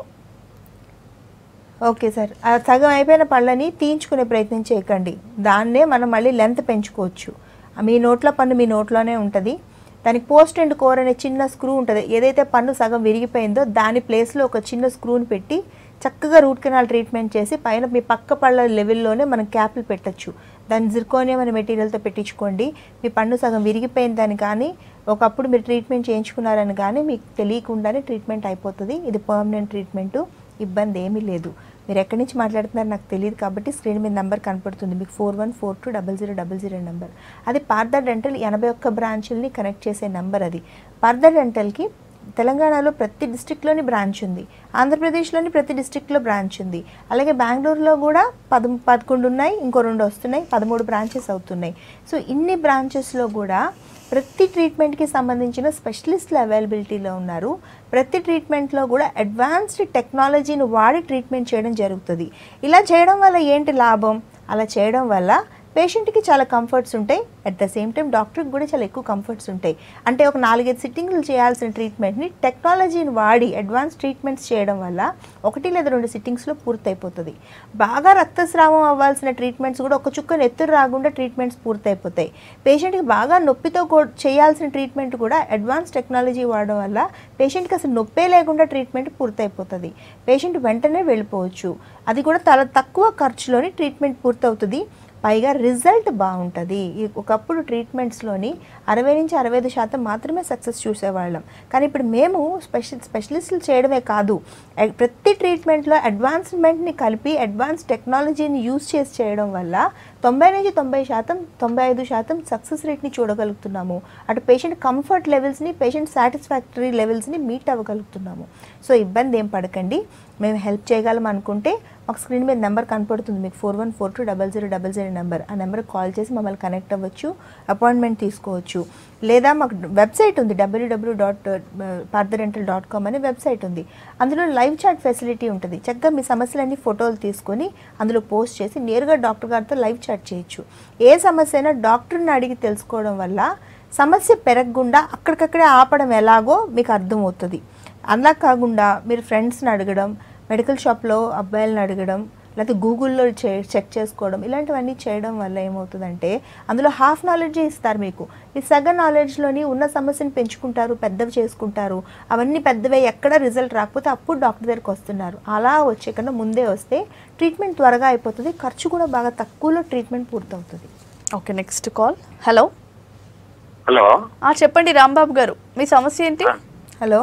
ఓకే సార్ ఆ సగం అయిపోయిన పళ్ళని తీయించుకునే ప్రయత్నం చేయకండి దాన్నే మనం మళ్ళీ లెంత్ పెంచుకోవచ్చు ఆ మీ నోట్లో పన్ను మీ నోట్లోనే ఉంటుంది దానికి పోస్ట్ అండ్ కోర్ అనే చిన్న స్క్రూ ఉంటుంది ఏదైతే పన్ను సగం విరిగిపోయిందో దాని ప్లేస్లో ఒక చిన్న స్క్రూని పెట్టి చక్కగా రూట్ కెనాల్ ట్రీట్మెంట్ చేసి పైన మీ పక్క పళ్ళ లెవెల్లోనే మనం క్యాప్లు పెట్టచ్చు దాన్ని జిర్కోనియం అనే మెటీరియల్తో పెట్టించుకోండి మీ పన్ను సగం విరిగిపోయిందని కానీ ఒకప్పుడు మీరు ట్రీట్మెంట్ చేయించుకున్నారని కానీ మీకు తెలియకుండానే ట్రీట్మెంట్ అయిపోతుంది ఇది పర్మనెంట్ ట్రీట్మెంటు ఇబ్బంది ఏమీ లేదు మీరు ఎక్కడి నుంచి మాట్లాడుతున్నారో నాకు తెలియదు కాబట్టి స్క్రీన్ మీద నెంబర్ కనపడుతుంది మీకు four one four two double zero double zero number అది పార్థ డెంటల్ ఎనభై ఒక్క బ్రాంచుల్ని కనెక్ట్ చేసే నెంబర్ అది పార్థ డెంటల్కి తెలంగాణలో ప్రతి డిస్టిక్లోని బ్రాంచ్ ఉంది ఆంధ్రప్రదేశ్లోని ప్రతి డిస్టిక్లో బ్రాంచ్ ఉంది అలాగే బెంగళూరులో కూడా పద పదకొండు ఉన్నాయి ఇంకో రెండు వస్తున్నాయి పదమూడు బ్రాంచెస్ అవుతున్నాయి సో ఇన్ని బ్రాంచెస్లో కూడా ప్రతి ట్రీట్మెంట్కి సంబంధించిన స్పెషలిస్టులు అవైలబిలిటీలో ఉన్నారు ప్రతి ట్రీట్మెంట్లో కూడా అడ్వాన్స్డ్ టెక్నాలజీని వాడి ట్రీట్మెంట్ చేయడం జరుగుతుంది ఇలా చేయడం వల్ల ఏంటి లాభం అలా చేయడం వల్ల పేషెంట్కి చాలా కంఫర్ట్స్ ఉంటాయి అట్ ద సేమ్ టైం డాక్టర్కి కూడా చాలా ఎక్కువ కంఫర్ట్స్ ఉంటాయి అంటే ఒక నాలుగైదు సిట్టింగ్లు చేయాల్సిన ట్రీట్మెంట్ని టెక్నాలజీని వాడి అడ్వాన్స్ ట్రీట్మెంట్స్ చేయడం వల్ల ఒకటి లేదా రెండు సిట్టింగ్స్లో పూర్తయిపోతుంది బాగా రక్తస్రావం అవ్వాల్సిన ట్రీట్మెంట్స్ కూడా ఒక చుక్క నెత్తురు రాకుండా ట్రీట్మెంట్స్ పూర్తయిపోతాయి పేషెంట్కి బాగా నొప్పితో కూ- చేయాల్సిన ట్రీట్మెంట్ కూడా అడ్వాన్స్ టెక్నాలజీ వాడడం వల్ల పేషెంట్కి అసలు నొప్పే లేకుండా ట్రీట్మెంట్ పూర్తయిపోతుంది పేషెంట్ వెంటనే వెళ్ళిపోవచ్చు అది కూడా చాలా తక్కువ ఖర్చులోని ట్రీట్మెంట్ పూర్తవుతుంది పైగా రిజల్ట్ బాగుంటుంది ఈ ఒకప్పుడు ట్రీట్మెంట్స్లోని అరవై నుంచి అరవై ఐదు శాతం మాత్రమే సక్సెస్ చూసేవాళ్ళం కానీ ఇప్పుడు మేము స్పెషల్ స్పెషలిస్టులు చేయడమే కాదు ఎ- ప్రతి ట్రీట్మెంట్లో అడ్వాన్స్మెంట్ని కలిపి అడ్వాన్స్ టెక్నాలజీని యూజ్ చేసి చేయడం వల్ల తొంభై నుంచి తొంభై శాతం తొంభై ఐదు శాతం సక్సెస్ రేట్ని చూడగలుగుతున్నాము అటు పేషెంట్ కంఫర్ట్ లెవెల్స్ని పేషెంట్ సాటిస్ఫాక్టరీ లెవెల్స్ని మీట్ అవ్వగలుగుతున్నాము సో ఇబ్బంది ఏం పడకండి మేము హెల్ప్ చేయగలం అనుకుంటే మాకు స్క్రీన్ మీద నెంబర్ కనపడుతుంది మీకు four one four two double zero double zero number ఆ నెంబర్కి కాల్ చేసి మమ్మల్ని కనెక్ట్ అవ్వచ్చు అపాయింట్మెంట్ తీసుకోవచ్చు లేదా మాకు వెబ్సైట్ ఉంది WW dot Partha Dental dot com అనే వెబ్సైట్ ఉంది అందులో లైవ్ చాట్ ఫెసిలిటీ ఉంటుంది చక్కగా మీ సమస్యలన్నీ ఫోటోలు తీసుకొని అందులో పోస్ట్ చేసి నేరుగా డాక్టర్ గారితో లైవ్ చాట్ చేయొచ్చు ఏ సమస్య అయినా డాక్టర్ని అడిగి తెలుసుకోవడం వల్ల సమస్య పెరగకుండా అక్కడికక్కడే ఆపడం ఎలాగో మీకు అర్థమవుతుంది అలా కాకుండా మీరు ఫ్రెండ్స్ని అడగడం మెడికల్ షాప్లో అబ్బాయిలను అడగడం లేకపోతే గూగుల్లో చే చెక్ చేసుకోవడం ఇలాంటివన్నీ చేయడం వల్ల ఏమవుతుందంటే అందులో హాఫ్ నాలెడ్జే ఇస్తారు మీకు ఈ సగం నాలెడ్జ్లోని ఉన్న సమస్యను పెంచుకుంటారు పెద్దవి చేసుకుంటారు అవన్నీ పెద్దవే ఎక్కడ రిజల్ట్ రాకపోతే అప్పుడు డాక్టర్ దగ్గరికి వస్తున్నారు అలా వచ్చే కన్నా ముందే వస్తే ట్రీట్మెంట్ త్వరగా అయిపోతుంది ఖర్చు కూడా బాగా తక్కువలో ట్రీట్మెంట్ పూర్తవుతుంది okay next call hello hello ఆ, చెప్పండి రాంబాబు గారు మీ సమస్య ఏంటి హలో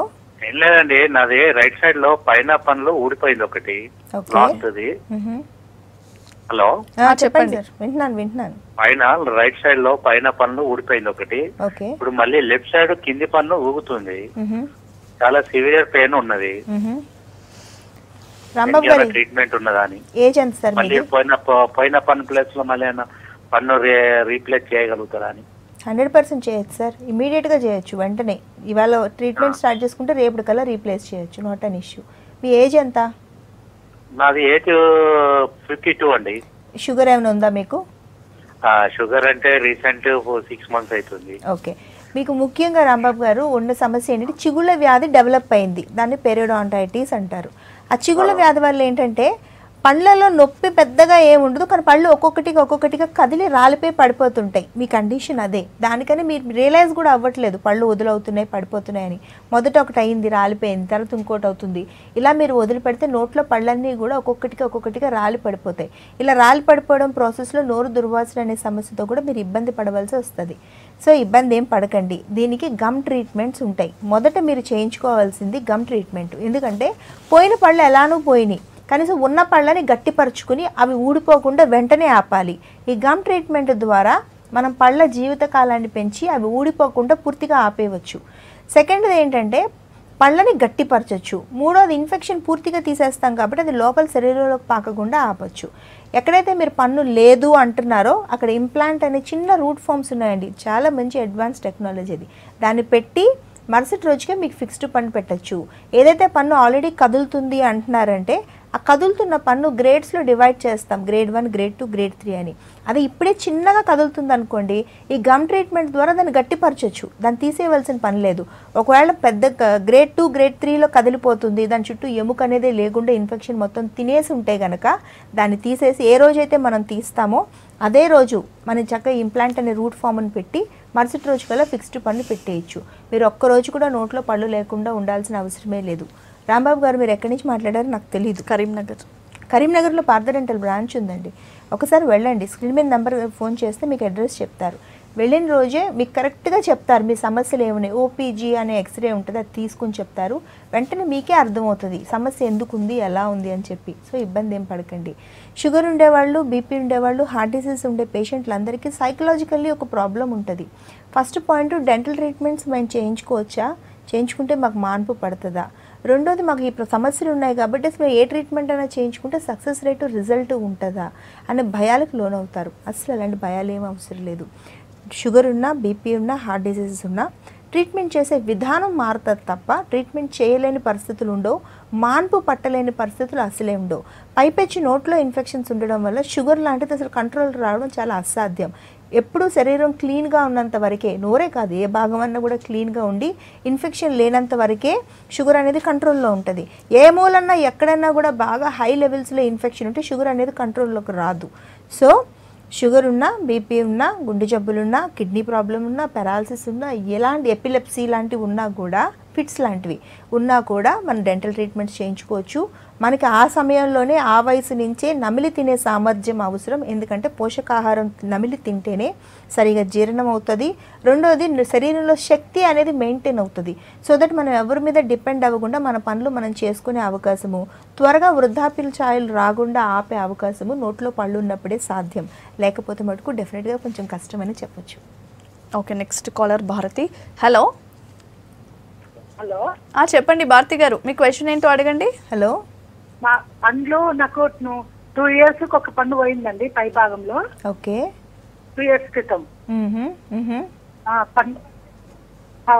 ఏం లేదండి నాది రైట్ సైడ్ లో పైన పనులు ఊడిపోయింది ఒకటి ఓకే. లాస్ట్ది మ్హూ. హలో ఆ, చెప్పండి చెప్పండి. సార్ వింటున్నాను వింటున్నాను పైన రైట్ సైడ్ లో పైన పనులు ఊడిపోయింది ఒకటి ఓకే ఇప్పుడు మళ్ళీ లెఫ్ట్ సైడ్ కింది పన్ను ఊగుతుంది మ్హూ. చాలా సివియర్ పెయిన్ ఉన్నది మ్హూ. రాంబాబు గారి ట్రీట్మెంట్ ఉన్నదా అని ఏజ్ ఎంత సార్ మళ్ళీ మీది పోయిన ప- పోయిన పన్ను ప్లేస్ లో మళ్ళీ ఏమైనా పన్ను రీ- రీప్లేస్ చేయగలుగుతారా అని హండ్రెడ్ పర్సెంట్ చేయొచ్చు సార్ ఇమీడియట్గా చేయొచ్చు వెంటనే ఇవాళ ట్రీట్మెంట్ స్టార్ట్ చేసుకుంటే రేపటికల్లా రీప్లేస్ చేయొచ్చు నాట్ అన్ ఇష్యూ మీ ఏజ్ ఎంత నాది ఏజ్ ఫిఫ్టీ టూ అండి షుగర్ ఏమైనా ఉందా మీకు ఆ, షుగర్ అంటే రీసెంట్ సిక్స్ మంత్స్ అవుతుంది ఓకే మీకు ముఖ్యంగా రాంబాబు గారు ఉన్న సమస్య ఏంటంటే చిగుళ్ళ వ్యాధి డెవలప్ అయింది దాన్ని పెరియోడాంటైటిస్ అంటారు ఆ చిగుళ్ళ వ్యాధి వల్ల ఏంటంటే పళ్ళలో నొప్పి పెద్దగా ఏముండదు కానీ పళ్ళు ఒక్కొక్కటిగా ఒక్కొక్కటిగా కదిలి రాలిపోయి పడిపోతుంటాయి మీ కండిషన్ అదే దానికని మీరు రియలైజ్ కూడా అవ్వట్లేదు పళ్ళు వదులవుతున్నాయి పడిపోతున్నాయని మొదట ఒకటి అయింది రాలిపోయింది తర్వాత ఇంకోటి అవుతుంది ఇలా మీరు వదిలిపెడితే నోట్లో పళ్ళన్నీ కూడా ఒక్కొక్కటిగా ఒక్కొక్కటిగా రాలి పడిపోతాయి ఇలా రాలి పడిపోవడం ప్రాసెస్లో నోరు దుర్వాసన అనే సమస్యతో కూడా మీరు ఇబ్బంది పడవలసి వస్తుంది సో ఇబ్బంది ఏం పడకండి దీనికి గమ్ ట్రీట్మెంట్స్ ఉంటాయి మొదట మీరు చేయించుకోవాల్సింది గమ్ ట్రీట్మెంట్ ఎందుకంటే పోయిన పళ్ళు ఎలానూ పోయినాయి కనీసం ఉన్న పళ్ళని గట్టిపరుచుకుని అవి ఊడిపోకుండా వెంటనే ఆపాలి ఈ గమ్ ట్రీట్మెంట్ ద్వారా మనం పళ్ళ జీవితకాలాన్ని పెంచి అవి ఊడిపోకుండా పూర్తిగా ఆపేయవచ్చు సెకండ్ది ఏంటంటే పళ్ళని గట్టిపరచచ్చు మూడోది ఇన్ఫెక్షన్ పూర్తిగా తీసేస్తాం కాబట్టి అది లోపల శరీరంలోకి పాకకుండా ఆపచ్చు ఎక్కడైతే మీరు పన్ను లేదు అంటున్నారో అక్కడ ఇంప్లాంట్ అనే చిన్న రూట్ ఫామ్స్ ఉన్నాయండి చాలా మంచి అడ్వాన్స్ టెక్నాలజీ అది దాన్ని పెట్టి మరుసటి రోజుకే మీకు ఫిక్స్డ్ పన్ను పెట్టచ్చు ఏదైతే పన్ను ఆల్రెడీ కదులుతుంది అంటున్నారంటే ఆ కదులుతున్న పన్ను గ్రేడ్స్లో డివైడ్ చేస్తాం grade one grade two grade three అని అది ఇప్పుడే చిన్నగా కదులుతుంది అనుకోండి ఈ గమ్ ట్రీట్మెంట్ ద్వారా దాన్ని గట్టిపరచచ్చు దాన్ని తీసేయవలసిన పని లేదు ఒకవేళ పెద్ద గ్రేడ్ టూ గ్రేడ్ త్రీలో కదిలిపోతుంది దాని చుట్టూ ఎముక అనేది లేకుండా ఇన్ఫెక్షన్ మొత్తం తినేసి ఉంటే గనక దాన్ని తీసేసి ఏ రోజైతే మనం తీస్తామో అదే రోజు మనం చక్కగా ఇంప్లాంట్ అనే రూట్ ఫామ్ని పెట్టి మరుసటి రోజు కల్లా ఫిక్స్డ్ పన్ను పెట్టేయచ్చు మీరు ఒక్క రోజు కూడా నోట్లో పళ్ళు లేకుండా ఉండాల్సిన అవసరమే లేదు రాంబాబు గారు మీరు ఎక్కడి నుంచి మాట్లాడారో నాకు తెలియదు కరీంనగర్ కరీంనగర్లో పార్థ డెంటల్ బ్రాంచ్ ఉందండి ఒకసారి వెళ్ళండి స్క్రీన్ మీద నెంబర్ ఫోన్ చేస్తే మీకు అడ్రస్ చెప్తారు వెళ్ళిన రోజే మీకు కరెక్ట్గా చెప్తారు మీ సమస్యలు ఏమున్నాయి ఓపీజీ అనే ఎక్స్రే ఉంటుంది అది తీసుకుని చెప్తారు వెంటనే మీకే అర్థమవుతుంది సమస్య ఎందుకు ఉంది ఎలా ఉంది అని చెప్పి సో ఇబ్బంది ఏం పడకండి షుగర్ ఉండేవాళ్ళు బీపీ ఉండేవాళ్ళు హార్ట్ డిసీజ్ ఉండే పేషెంట్లందరికీ సైకలాజికల్లీ ఒక ప్రాబ్లం ఉంటుంది ఫస్ట్ పాయింట్ డెంటల్ ట్రీట్మెంట్స్ మేము చేయించుకోవచ్చా చేయించుకుంటే మాకు మార్పు పడుతుందా రెండోది మాకు ఈ ప్ర- సమస్యలు ఉన్నాయి కాబట్టి అసలు ఏ ట్రీట్మెంట్ అయినా చేయించుకుంటే సక్సెస్ రేటు రిజల్ట్ ఉంటుందా అనే భయాలకు లోనవుతారు అసలు అలాంటి భయాలు ఏం అవసరం లేదు షుగర్ ఉన్నా బీపీ ఉన్నా హార్ట్ డిసీజెస్ ఉన్నా ట్రీట్మెంట్ చేసే విధానం మారుతుంది తప్ప ట్రీట్మెంట్ చేయలేని పరిస్థితులు ఉండవు మాన్పు పట్టలేని పరిస్థితులు అసలే ఉండవు పైపెచ్చి నోట్లో ఇన్ఫెక్షన్స్ ఉండడం వల్ల షుగర్ లాంటిది అసలు కంట్రోల్ రావడం చాలా అసాధ్యం ఎప్పుడూ శరీరం క్లీన్గా ఉన్నంత వరకే నోరే కాదు ఏ భాగం అన్నా కూడా క్లీన్గా ఉండి ఇన్ఫెక్షన్ లేనంత వరకే షుగర్ అనేది కంట్రోల్లో ఉంటుంది ఏ మూలన్నా ఎక్కడన్నా కూడా బాగా హై లెవెల్స్లో ఇన్ఫెక్షన్ ఉంటే షుగర్ అనేది కంట్రోల్లోకి రాదు సో షుగర్ ఉన్నా బీపీ ఉన్నా గుండె జబ్బులున్నా కిడ్నీ ప్రాబ్లం ఉన్నా పెరాలసిస్ ఉన్నా ఎలాంటి ఎపిలెప్సీ లాంటివి ఉన్నా కూడా ఫిట్స్ లాంటివి ఉన్నా కూడా మనం డెంటల్ ట్రీట్మెంట్స్ చేయించుకోవచ్చు మనకి ఆ సమయంలోనే ఆ వయసు నుంచే నమిలి తినే సామర్థ్యం అవసరం ఎందుకంటే పోషకాహారం నమిలి తింటేనే సరిగా జీర్ణం అవుతుంది రెండోది న- శరీరంలో శక్తి అనేది మెయింటైన్ అవుతుంది సో దట్ మనం ఎవరి మీద డిపెండ్ అవ్వకుండా మన పనులు మనం చేసుకునే అవకాశము త్వరగా వృద్ధాప్యుల ఛాయలు రాకుండా ఆపే అవకాశము నోట్లో పళ్ళు ఉన్నప్పుడే సాధ్యం లేకపోతే మటుకు డెఫినెట్గా కొంచెం కష్టమని చెప్పొచ్చు okay next caller Bharathi hello hello ఆ, చెప్పండి భారతి గారు మీ క్వశ్చన్ ఏంటో అడగండి హలో మా పండ్లు నాకు టూ ఇయర్స్ ఒక పన్ను పోయిందండి పై భాగంలో ఓకే టూ ఇయర్స్ క్రితం మ్మ్హ, మ్మ్హ. ఆ, పన్ను ఆ.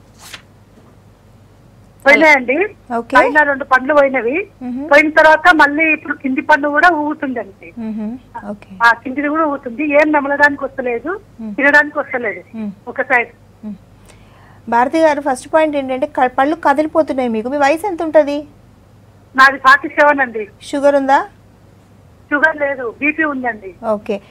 పోయినాయండి ఓకే పైన రెండు పండ్లు పోయినవి మ్మ్హ. పోయిన తర్వాత మళ్ళీ ఇప్పుడు కింది పన్ను కూడా ఊగుతుందండి మ్మ్హ. ఓకే ఆ కిందిది కూడా ఊగుతుంది ఏం నమలడానికి వస్తలేదు తినడానికి వస్తలేదు మ్మ్. ఒక సైడ్ భారతి గారు ఫస్ట్ పాయింట్ ఏంటంటే క- పళ్ళు కదిలిపోతున్నాయి మీకు మీ వయసు ఎంత ఉంటుంది నాది ఫార్టీ సెవెన్ అండి షుగర్ ఉందా షుగర్ లేదు బీపీ ఉందండి ఓకే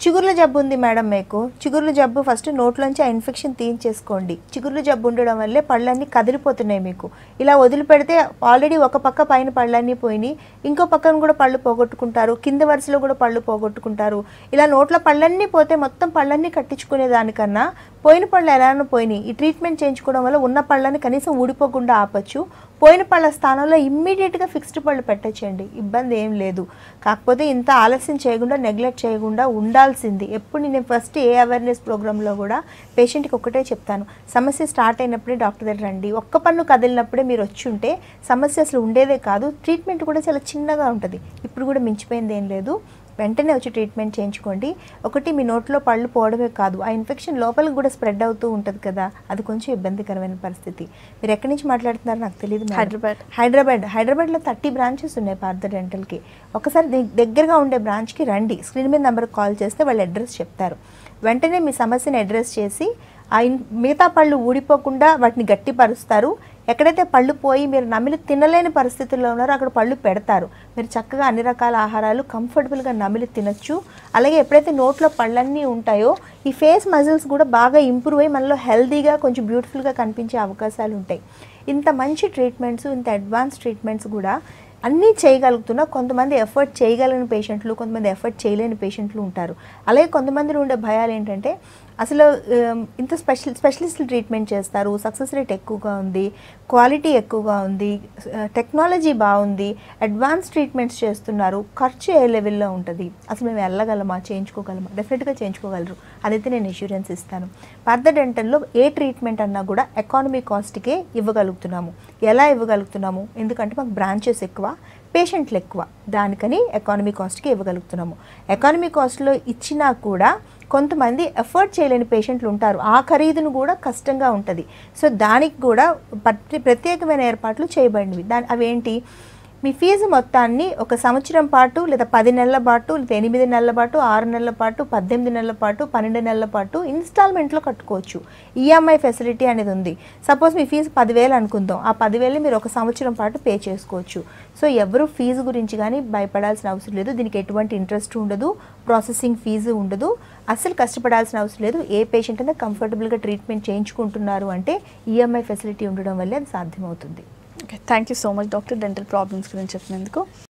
చిగుర్ల జబ్బు ఉంది మేడం మీకు చిగుర్ల జబ్బు ఫస్ట్ నోట్లోంచి ఆ ఇన్ఫెక్షన్ తీయించేసుకోండి చిగుర్ల జబ్బు ఉండడం వల్లే పళ్ళన్నీ కదిలిపోతున్నాయి మీకు ఇలా వదిలిపెడితే ఆల్రెడీ ఒక పక్క పైన పళ్ళన్నీ పోయినాయి ఇంకో పక్కన కూడా పళ్ళు పోగొట్టుకుంటారు కింద వరుసలో కూడా పళ్ళు పోగొట్టుకుంటారు ఇలా నోట్ల పళ్ళన్నీ పోతే మొత్తం పళ్ళన్నీ కట్టించుకునే దానికన్నా పోయిన పళ్ళు ఎలానో పోయినాయి ఈ ట్రీట్మెంట్ చేయించుకోవడం వల్ల ఉన్న పళ్ళని కనీసం ఊడిపోకుండా ఆపచ్చు పోయిన పళ్ళ స్థానంలో ఇమ్మీడియట్గా ఫిక్స్డ్ పళ్ళు పెట్టచ్చండి ఇబ్బంది ఏం లేదు కాకపోతే ఇంత ఆలస్యం చేయకుండా నెగ్లెక్ట్ చేయకుండా ఉండాల్సింది ఎప్పుడు నేను ఫస్ట్ ఏ అవేర్నెస్ ప్రోగ్రాంలో కూడా పేషెంట్కి ఒకటే చెప్తాను సమస్య స్టార్ట్ అయినప్పుడే డాక్టర్ దగ్గర రండి ఒక్క పన్ను కదిలినప్పుడే మీరు వచ్చి ఉంటే సమస్య అసలు ఉండేదే కాదు ట్రీట్మెంట్ కూడా చాలా చిన్నగా ఉంటుంది ఇప్పుడు కూడా మించిపోయింది ఏం లేదు వెంటనే వచ్చి ట్రీట్మెంట్ చేయించుకోండి ఒకటి మీ నోట్లో పళ్ళు పోవడమే కాదు ఆ ఇన్ఫెక్షన్ లోపలికి కూడా స్ప్రెడ్ అవుతూ ఉంటుంది కదా అది కొంచెం ఇబ్బందికరమైన పరిస్థితి మీరు ఎక్కడి నుంచి మాట్లాడుతున్నారో నాకు తెలియదు మేడం. హైదరాబాద్. హైదరాబాద్ హైదరాబాద్లో థర్టీ బ్రాంచెస్ ఉన్నాయి పార్థ డెంటల్కి ఒకసారి ది- దగ్గరగా ఉండే బ్రాంచ్కి రండి స్క్రీన్ మీద నెంబర్కి కాల్ చేస్తే వాళ్ళు అడ్రస్ చెప్తారు వెంటనే మీ సమస్యని అడ్రస్ చేసి ఆ ఇన్ మిగతా పళ్ళు ఊడిపోకుండా వాటిని గట్టిపరుస్తారు ఎక్కడైతే పళ్ళు పోయి మీరు నమిలి తినలేని పరిస్థితుల్లో ఉన్నారో అక్కడ పళ్ళు పెడతారు మీరు చక్కగా అన్ని రకాల ఆహారాలు కంఫర్టబుల్గా నమిలి తినొచ్చు అలాగే ఎప్పుడైతే నోట్లో పళ్ళన్నీ ఉంటాయో ఈ ఫేస్ మజిల్స్ కూడా బాగా ఇంప్రూవ్ అయ్యి మనలో హెల్తీగా కొంచెం బ్యూటిఫుల్గా కనిపించే అవకాశాలు ఉంటాయి ఇంత మంచి ట్రీట్మెంట్స్ ఇంత అడ్వాన్స్ ట్రీట్మెంట్స్ కూడా అన్నీ చేయగలుగుతున్నా కొంతమంది ఎఫర్ట్ చేయగలిగిన పేషెంట్లు కొంతమంది ఎఫర్ట్ చేయలేని పేషెంట్లు ఉంటారు అలాగే కొంతమందిలో ఉండే భయాలు ఏంటంటే అసలు ఆమ్, ఇంత స్పెషల్ స్పెషలిస్టులు ట్రీట్మెంట్ చేస్తారు సక్సెస్ రేట్ ఎక్కువగా ఉంది క్వాలిటీ ఎక్కువగా ఉంది టెక్నాలజీ బాగుంది అడ్వాన్స్ ట్రీట్మెంట్స్ చేస్తున్నారు ఖర్చు ఏ లెవెల్లో ఉంటుంది అసలు మేము వెళ్ళగలమా చేయించుకోగలమా డెఫినెట్గా చేయించుకోగలరు అదైతే నేను ఇన్సూరెన్స్ ఇస్తాను పార్థ డెంటల్లో ఏ ట్రీట్మెంట్ అన్నా కూడా ఎకానమీ కాస్ట్కే ఇవ్వగలుగుతున్నాము ఎలా ఇవ్వగలుగుతున్నాము ఎందుకంటే మాకు బ్రాంచెస్ ఎక్కువ పేషెంట్లు ఎక్కువ దానికని ఎకానమీ కాస్ట్కి ఇవ్వగలుగుతున్నాము ఎకానమీ కాస్ట్లో ఇచ్చినా కూడా కొంతమంది ఎఫర్ట్ చేయలేని పేషెంట్లు ఉంటారు ఆ ఖరీదును కూడా కష్టంగా ఉంటుంది సో దానికి కూడా ప్రతి ప్రత్యేకమైన ఏర్పాట్లు చేయబడినవి దాని అవేంటి మీ ఫీజు మొత్తాన్ని ఒక సంవత్సరం పాటు లేదా పది నెలల పాటు లేదా ఎనిమిది నెలల పాటు ఆరు నెలల పాటు పద్దెనిమిది నెలల పాటు పన్నెండు నెలల పాటు ఇన్స్టాల్మెంట్లో కట్టుకోవచ్చు ఈఎంఐ ఫెసిలిటీ అనేది ఉంది సపోజ్ మీ ఫీజు పదివేలు అనుకుందాం ఆ పదివేలు మీరు ఒక సంవత్సరం పాటు పే చేసుకోవచ్చు సో ఎవరు ఫీజు గురించి కానీ భయపడాల్సిన అవసరం లేదు దీనికి ఎటువంటి ఇంట్రెస్ట్ ఉండదు ప్రాసెసింగ్ ఫీజు ఉండదు అస్సలు కష్టపడాల్సిన అవసరం లేదు ఏ పేషెంట్ అయినా కంఫర్టబుల్గా ట్రీట్మెంట్ చేయించుకుంటున్నారు అంటే ఈఎంఐ ఫెసిలిటీ ఉండడం వల్లే అది సాధ్యమవుతుంది okay thank you so much doctor dental problems గురించి చెప్పినందుకు